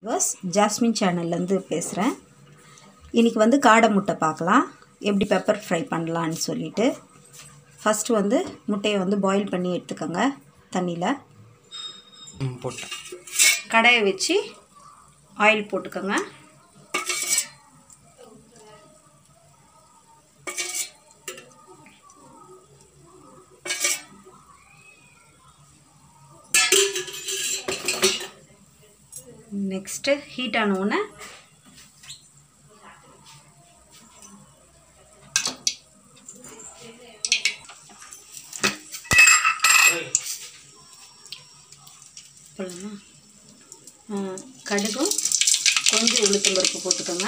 Viewers jasmine சேனல்லேருந்து பேசுகிறேன் இன்றைக்கி வந்து காடை முட்டை பார்க்கலாம் எப்படி பெப்பர் ஃப்ரை பண்ணலான்னு சொல்லிட்டு ஃபஸ்ட்டு வந்து முட்டையை வந்து பாயில் பண்ணி எடுத்துக்கோங்க தண்ணியில் ம் போட்டேன் கடாயை வச்சு ஆயில் போட்டுக்கோங்க நெக்ஸ்ட்டு ஹீட் ஆன உடனே போடலாமா ஆ, கடுகும் கொஞ்சம் உளுத்தம் பருப்பு போட்டுக்கோங்க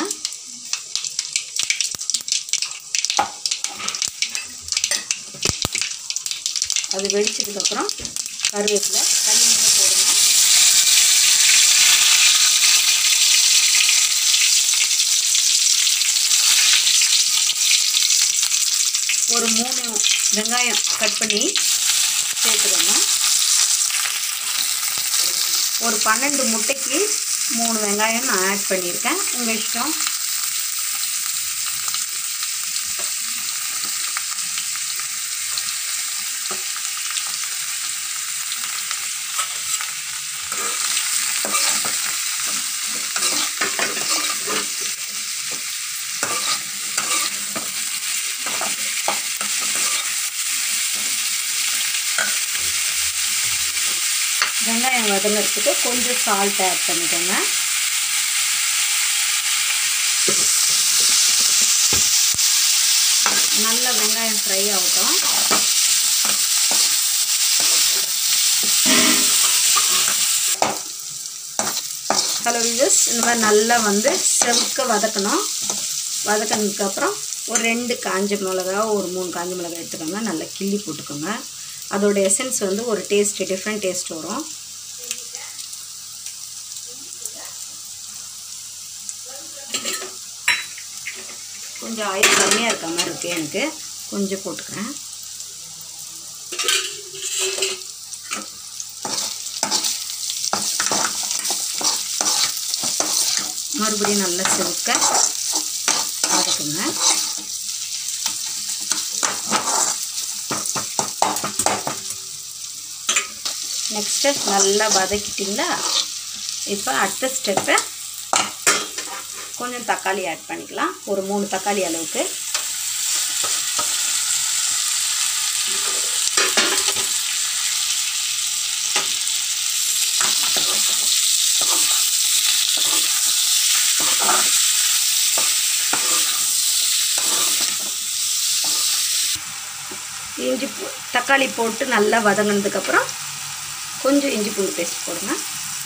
அது வெடிச்சதுக்கப்புறம் கருவேப்பிலை தண்ணி இன்னும் போடுங்க ஒரு மூணு வெங்காயம் கட் பண்ணி சேர்த்துக்கோங்க ஒரு பன்னெண்டு முட்டைக்கு மூணு வெங்காயம் நான் ஆட் பண்ணியிருக்கேன் உங்கள் இஷ்டம் வெங்காயம் வதங்கிறதுக்கு கொஞ்சம் சால்ட் ஆட் பண்ணிக்கோங்க நல்ல வெங்காயம் ஃப்ரை ஆகட்டும் ஹலோ வியூஸ் இந்த மாதிரி நல்லா வந்து செவக்க வதக்கணும் வதக்கினதுக்கப்புறம் ஒரு ரெண்டு காஞ்ச மிளகா ஒரு மூணு காஞ்ச மிளகா எடுத்துக்கோங்க நல்லா கிள்ளி போட்டுக்கோங்க அதோட எசன்ஸ் வந்து ஒரு டேஸ்ட் டிஃப்ரெண்ட் டேஸ்ட் வரும் கொஞ்சம் ஆயில் கம்மியாக இருக்க மாதிரி இருக்குது எனக்கு கொஞ்சம் போட்டுக்கிறேன் மறுபடியும் நல்லா செவுக்க வதக்குங்க நெக்ஸ்ட்டு நல்லா வதக்கிட்டிங்களா இப்போ அடுத்த ஸ்டெப்பை கொஞ்சம் தக்காளி ஆட் பண்ணிக்கலாம் ஒரு மூணு தக்காளி அளவுக்கு இஞ்சி பூ தக்காளி போட்டு நல்லா வதங்கினதுக்கப்புறம் கொஞ்சம் இஞ்சி பூண்டு பேஸ்ட் போடுங்க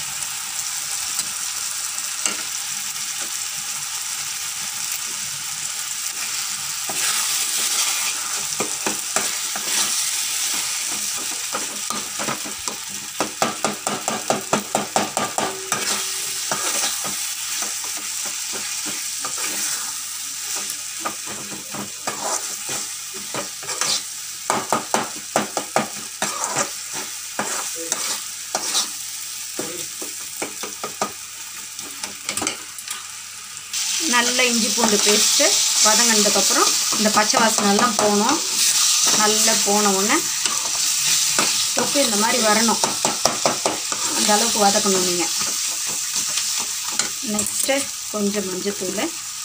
நல்ல இஞ்சி பூண்டு பேஸ்ட்டு வதங்கினதுக்கப்புறம் இந்த பச்சை வாசனைலாம் போகணும் நல்லா போன உடனே தொக்கு இந்த மாதிரி வரணும் அந்த அளவுக்கு வதக்கணும் நீங்கள் நெக்ஸ்ட்டு கொஞ்சம் மஞ்சத்தூள்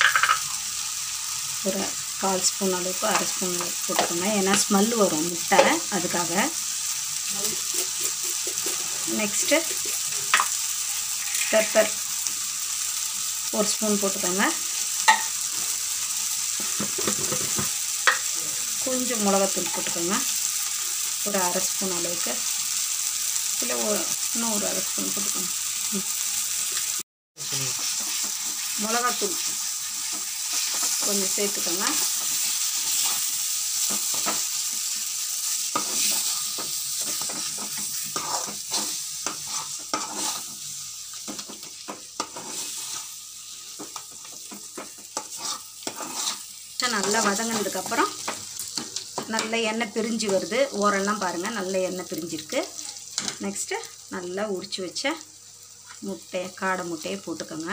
ஒரு கால் ஸ்பூன் அளவுக்கு அரை ஸ்பூன் அளவுக்கு போட்டுக்கோங்க ஏன்னா ஸ்மெல் வரும் முட்டை அதுக்காக நெக்ஸ்ட்டு பெப்பர் ஒரு ஸ்பூன் போட்டுக்கோங்க கொஞ்சம் மிளகாத்தூள் போட்டுக்கோங்க ஒரு அரை ஸ்பூன் அளவுக்கு இல்லை ஒரு இன்னும் ஒரு அரை ஸ்பூன் போட்டுக்கோங்க ம். மிளகாத்தூள் கொஞ்சம் சேர்த்துக்கோங்க நல்லா வதங்கினதுக்கப்புறம் நல்ல எண்ணெய் பிரிஞ்சு வருது ஓரெல்லாம் பாருங்கள் நல்ல எண்ணெய் பிரிஞ்சிருக்கு நெக்ஸ்ட்டு நல்லா உரித்து வச்ச முட்டை காடை முட்டையை போட்டுக்கோங்க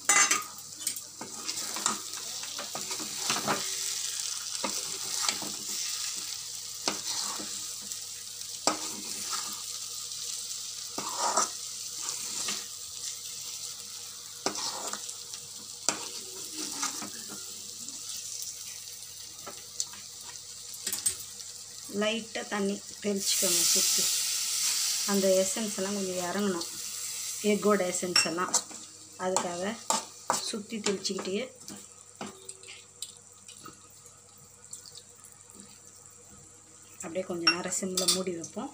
லைட்டாக தண்ணி தெளிச்சுக்கோங்க சுற்றி அந்த எசன்ஸ் எல்லாம் கொஞ்சம் இறங்கணும் எக்கோட எசன்ஸ் எல்லாம் அதுக்காக சுற்றி தெளிச்சுக்கிட்டே அப்படியே கொஞ்சம் நேரம் சிம்மில் மூடி வைப்போம்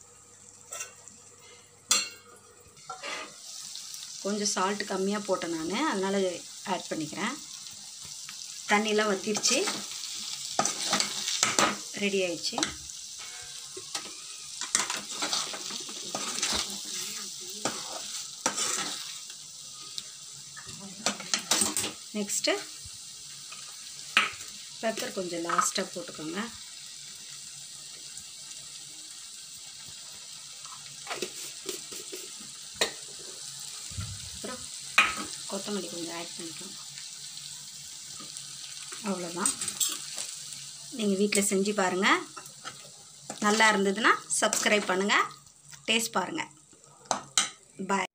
கொஞ்சம் சால்ட்டு கம்மியாக போட்டேன் நான் அதனால் ஆட் பண்ணிக்கிறேன் தண்ணிலாம் வத்திருச்சு ரெடி ஆயிடுச்சு நெக்ஸ்ட்டு பெப்பர் கொஞ்சம் லாஸ்ட்டாக போட்டுக்கோங்க அப்புறம் கொத்தமல்லி கொஞ்சம் ஆட் பண்ணிக்கோங்க அவ்வளோதான் நீங்கள் வீட்டில் செஞ்சு பாருங்கள் நல்லா இருந்ததுன்னா சப்ஸ்கிரைப் பண்ணுங்கள் டேஸ்ட் பாருங்கள் பாய்